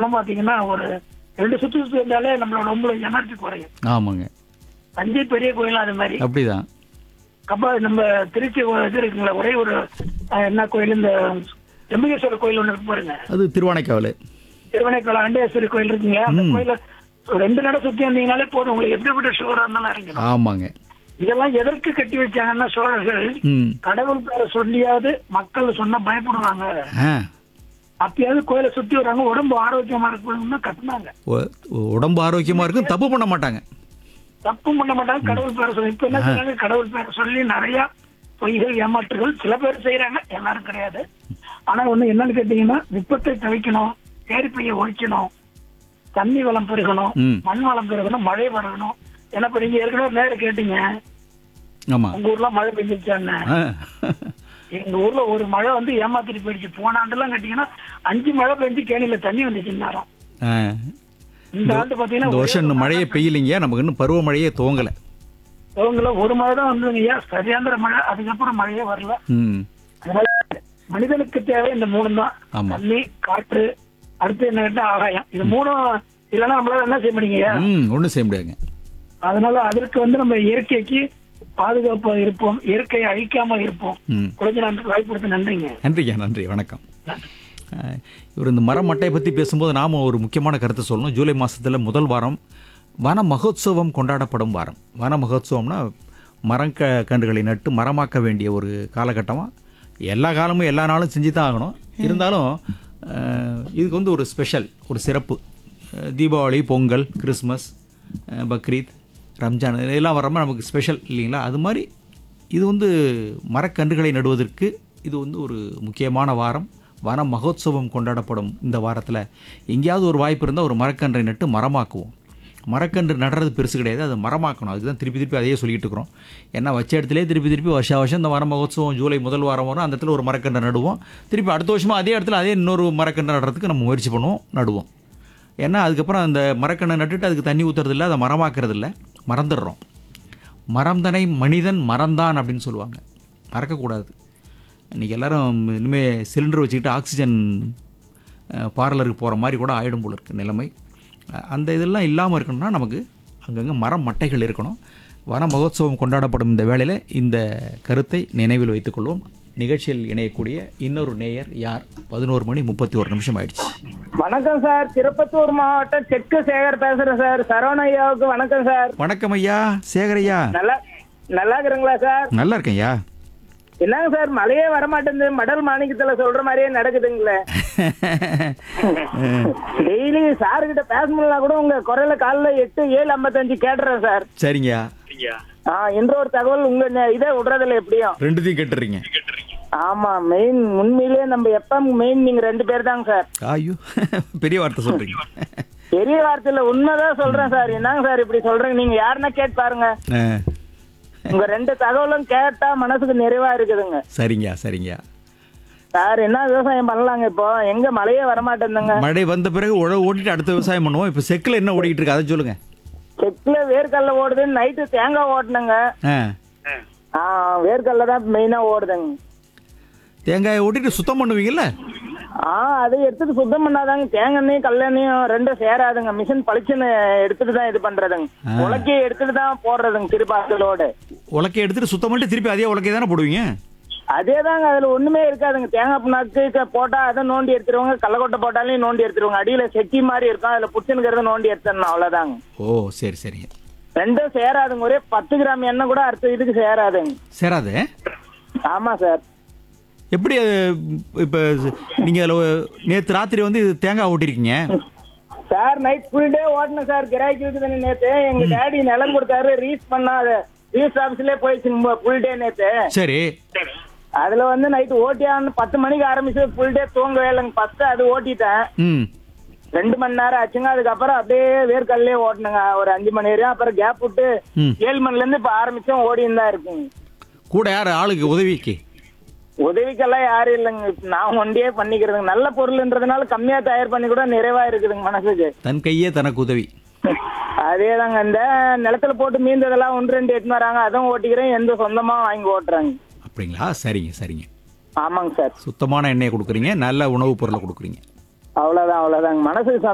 தினம் பாத்தீங்கன்னா ஒரு ரெண்டு சுத்து சுத்தி வந்தாலே நம்மளோட ரொம்ப எனர்ஜி குறையும் ஆமாங்க தஞ்சை பெரிய கோயிலும் அது மாதிரி அப்படிதான் அப்ப நம்ம திருச்சி ஒரு இது இருக்குங்களா ஒரே ஒரு அஹ், என்ன கோயில் இந்த எம்பகேஸ்வரர் கோயில் ஒண்ணு இருக்கு பாருங்க அது திருவானைக்காவல் திருவனைக்கால ஆண்டேஸ்வரி கோயில் இருக்குங்க அந்த கோயில ஒரு ரெண்டு நட சுத்தி வந்தீங்கனாலே போதும் உங்களுக்கு எப்படிப்பட்ட சுகரா இருந்தாலும் இறங்கிடும் ஆமாங்க இதெல்லாம் எதற்கு கட்டி வச்சாங்கன்னா சோழர்கள் ம் கடவுள் பேரை சொல்லியாவது மக்கள் சொன்னா பயப்படுவாங்க ஆ அப்பயாவது கோயிலை சுத்தி வராங்க உடம்பு ஆரோக்கியமா இருக்கணும்னு கட்டினாங்க உ- உடம்பு ஆரோக்கியமா இருக்கும் தப்பு பண்ண மாட்டாங்க தப்பு பண்ண மாட்டாங்க கடவுள் பேரை சொல்லி இப்ப என்ன செய்றாங்க கடவுள் பேரை சொல்லி நிறைய பொய்கள் ஏமாற்றுகள் சில பேர் செய்யறாங்க எல்லாரும் கிடையாது ஆனா ஒண்ணு என்னன்னு கேட்டீங்கன்னா விபத்தை தவிக்கணும் ஏரி பைய ஒழிக்கணும் தண்ணி வளம் பெருகணும் ம். மண் வளம் பெருகணும் மழை வரணும் ஏன்னா இப்ப நீங்க ஏற்கனவே நேரம் கேட்டீங்க ஆமா உங்க ஊர்ல மழை பெஞ்சிருச்சான்னு ஆ. எங்க ஊர்ல ஒரு மழை வந்து ஏமாத்திட்டு போயிடுச்சு போன ஆண்டுலாம் கேட்டீங்கன்னா அஞ்சு மழை பெஞ்சு கேணியில தண்ணி வந்துச்சு நேரம் ஆ. இந்த ஆண்டு இந்த பாத்தீங்கன்னா வருஷம் இன்னும் மழையே பெய்யலைங்க நமக்கு இன்னும் பருவமழையே துவங்கல அவங்கள ஒரு மழை தான் வந்ததுங்கய்யா சரியாந்திர மழை அதுக்கப்புறம் மழையே வரல ம் அதனால மனிதனுக்கு தேவை இந்த மூணு தான் ஆமா. தண்ணி காற்று அடுத்து என்ன கேட்டா ஆகாயம் இது மூணும் இல்லைன்னா நம்மளால என்ன செய்ய முடியுங்க ம் ஒன்றும் செய்ய முடியாதுங்க அதனால அதற்கு வந்து நம்ம இயற்கைக்கு பாதுகாப்பா இருப்போம் இயற்கையை அழிக்காம இருப்போம் ம் குழந்தை நாட்டுக்கு வாய்ப்பு கொடுத்து நன்றிங்க நன்றிங்க நன்றி வணக்கம் அஹ், இவர் இந்த மரம் மட்டையை பற்றி பேசும்போது நாம் ஒரு முக்கியமான கருத்தை சொல்லணும் ஜூலை மாதத்தில் முதல் வாரம் வன மகோத்சவம் கொண்டாடப்படும் வாரம் வன மகோத்சவம்னா மரம் க கன்றுகளை நட்டு மரமாக்க வேண்டிய ஒரு காலகட்டமாக எல்லா காலமும் எல்லா நாளும் செஞ்சு தான் ஆகணும் இருந்தாலும் அஹ், இதுக்கு வந்து ஒரு ஸ்பெஷல் ஒரு சிறப்பு அஹ், தீபாவளி பொங்கல் கிறிஸ்மஸ் அஹ், பக்ரீத் ரம்ஜான் இதெல்லாம் வர்றப்ப நமக்கு ஸ்பெஷல் இல்லைங்களா அது மாதிரி இது வந்து மரக்கன்றுகளை நடுவதற்கு இது வந்து ஒரு முக்கியமான வாரம் வன மகோத்சவம் கொண்டாடப்படும் இந்த வாரத்தில் எங்கேயாவது ஒரு வாய்ப்பு இருந்தால் ஒரு மரக்கன்றை நட்டு மரமாக்குவோம் மரக்கன்று நடுறது பெருசு கிடையாது அதை மரமாக்கணும் அதுக்கு தான் திருப்பி திருப்பி அதையே சொல்லிட்டு இருக்கிறோம் ஏன்னா வச்ச இடத்துல திருப்பி திருப்பி வருஷா வருஷம் இந்த வன மகோத்சவம் ஜூலை முதல் வாரம் வரும் அந்த இடத்துல ஒரு மரக்கன்று நடுவோம் திருப்பி அடுத்த வருஷமா அதே இடத்துல அதே இன்னொரு மரக்கன்று நடுறதுக்கு நம்ம முயற்சி பண்ணுவோம் நடுவோம் ஏன்னா அதுக்கப்புறம் அந்த மரக்கண்ணை நட்டுட்டு அதுக்கு தண்ணி ஊற்றுறதில்ல அதை மரமாக்குறது இல்ல மறந்துடுறோம் மறந்தனை மனிதன் மறந்தான் அப்படின்னு சொல்லுவாங்க மறக்கக்கூடாது இன்றைக்கி எல்லாரும் இனிமேல் சிலிண்டர் வச்சுக்கிட்டு ஆக்சிஜன் பார்லருக்கு போகிற மாதிரி கூட ஆயிடும் போல இருக்கு நிலைமை அஹ் அந்த இதெல்லாம் இல்லாமல் இருக்கணும்னா நமக்கு அங்கங்கே மரம் மட்டைகள் இருக்கணும் வன மகோத்சவம் கொண்டாடப்படும் இந்த வேளையில் இந்த கருத்தை நினைவில் வைத்துக்கொள்வோம் நிகழ்ச்சியில் இணையக்கூடிய இன்னொரு நேயர் யார் பதினோரு மணி முப்பத்தி ஒரு நிமிஷம் ஆயிடுச்சு வணக்கம் சார் திருப்பத்தூர் மாவட்டம் செக்கு சேகர் பேசுறேன் சார் சரவண ஐயாவுக்கு வணக்கம் சார் வணக்கம் ஐயா சேகரையா நல்லா நல்லா இருக்கிறீங்களா சார் நல்லா இருக்கேன் ஐயா என்னங்க சார் மழையே வரமாட்டேங்குது மடல் மாணிக்கத்துல சொல்ற மாதிரியே நடக்குதுங்களே டெய்லி சார் கிட்ட பேச முடியல கூட உங்க குரல காலைல எட்டு ஏழு ஐம்பத்தஞ்சு கேட்டுறேன் சார் சரிங்கய்யா ஆ இன்று ஒரு தகவல் உங்க நெ- இதை விடுறதில்ல எப்படியும் ரெண்டுத்தையும் கேட்டுறீங்க ஆமா மெயின் உண்மையிலேயே நம்ம எப்ப மெயின் நீங்க ரெண்டு பேர் தாங்க சார் ஐயோ பெரிய வார்த்தை சொல்றீங்க பெரிய வார்த்தையில உண்மைதான் சொல்றேன் சார் என்னங்க சார் இப்படி சொல்றீங்க நீங்க யாருன்னா கேட்டு பாருங்க ஆ, உங்க ரெண்டு தகவலும் கேட்டா மனசுக்கு நிறைவா இருக்குதுங்க சரிங்கய்யா சரிங்கய்யா சார் என்ன விவசாயம் பண்ணலாங்க இப்போ எங்க மழையே வரமாட்டேங்குதுங்க மழை வந்த பிறகு உழவு ஓட்டிட்டு அடுத்த விவசாயம் பண்ணுவோம் இப்போ செக்கில் என்ன ஓடிக்கிட்டு இருக்கு அதை சொல்லுங்க செக்ல வேர்க்கடல ஓடுது நைட்டு தேங்காய் ஓட்டணுங்க ஆ ஆ வேர்க்கடல தான் மெயினா ஓடுதுங்க தேங்காயை ஓட்டிட்டு சுத்தம் பண்ணுவீங்கல்ல ஆ அதை எடுத்துட்டு சுத்தம் பண்ணாதாங்க தேங்காய் கல்லெண்ணையும் ரெண்டும் சேராதுங்க மிஷின் பளிச்சுன்னு எடுத்துட்டு தான் இது பண்றதுங்க ஆ. உலக்கையை எடுத்துட்டு தான் போடுறதுங்க திருப்பாசலோடு உலக்கையை எடுத்துட்டு சுத்தம் பண்ணிட்டு திருப்பி அதே உலக்கையை தானே போடுவீங்க அதே தாங்க அதுல ஒண்ணுமே இருக்காதுங்க தேங்காய் புண்ணாக்கு க- போட்டா அதை நோண்டி எடுத்துருவாங்க கள்ளக்கொட்டை போட்டாலையும் நோண்டி எடுத்துருவாங்க அடியில செட்டி மாதிரி இருக்கும் அதுல புடிச்சுனுக்கிறத நோண்டி எடுத்துடணும் அவ்வளவுதாங்க ஓ சரி சரிங்க ரெண்டும் சேராதுங்க ஒரே பத்து கிராம் எண்ணெய் கூட அடுத்த இதுக்கு சேராதுங்க சேராது ஆமா சார் எப்படி அது இப்போ நீங்கள் அதில் நேற்று ராத்திரி வந்து இது தேங்காய் ஓட்டிருக்கீங்க சார் நைட் ஃபுல் டே ஓட்டணும் சார் கிராக்கி இருக்குதுன்னு நேத்து எங்க டேடி நிலம் கொடுத்தாரு ரீச் பண்ணா அது ரீச் ஆபீஸ்லயே போயிடுச்சுங்க ஃபுல் டே நேத்து சரி அதுல வந்து நைட் ஓட்டியான்னு பத்து மணிக்கு ஆரம்பிச்சு ஃபுல் டே தூங்கவே இல்லைங்க ஃபர்ஸ்ட் அது ஓட்டிட்டேன் ம் ரெண்டு மணி நேரம் ஆச்சுங்க அதுக்கப்புறம் அப்படியே வேர்க்கல்லே ஓட்டணுங்க ஒரு அஞ்சு மணி நேரம் அப்புறம் கேப் விட்டு ம். ஏழு மணில இருந்து இப்ப ஆரம்பிச்சோம் ஓடின்னு தான் இருக்குங்க கூட யார் ஆளுக்கு உதவிக்கு உதவிக்கெல்லாம் யாரும் இல்லைங்க நான் ஒண்டியே பண்ணிக்கிறதுங்க நல்ல பொருள்ன்றதுனால கம்மியா தயார் பண்ணி கூட நிறைவா இருக்குதுங்க மனசுக்கு தன் கையே தனக்கு உதவி அதேதாங்க இந்த நிலத்துல போட்டு மீந்ததெல்லாம் ஒன்று ரெண்டு எட்டுன்னு வராங்க அதுவும் ஓட்டிக்கிறேன் எந்த சொந்தமா வாங்கி ஓட்டுறாங்க அப்படிங்களா சரிங்க சரிங்க ஆமாங்க சார் சுத்தமான எண்ணெயை கொடுக்குறீங்க நல்ல உணவுப் பொருளை கொடுக்குறீங்க அவ்வளவுதான் அவ்வளவுதாங்க மனசுக்கு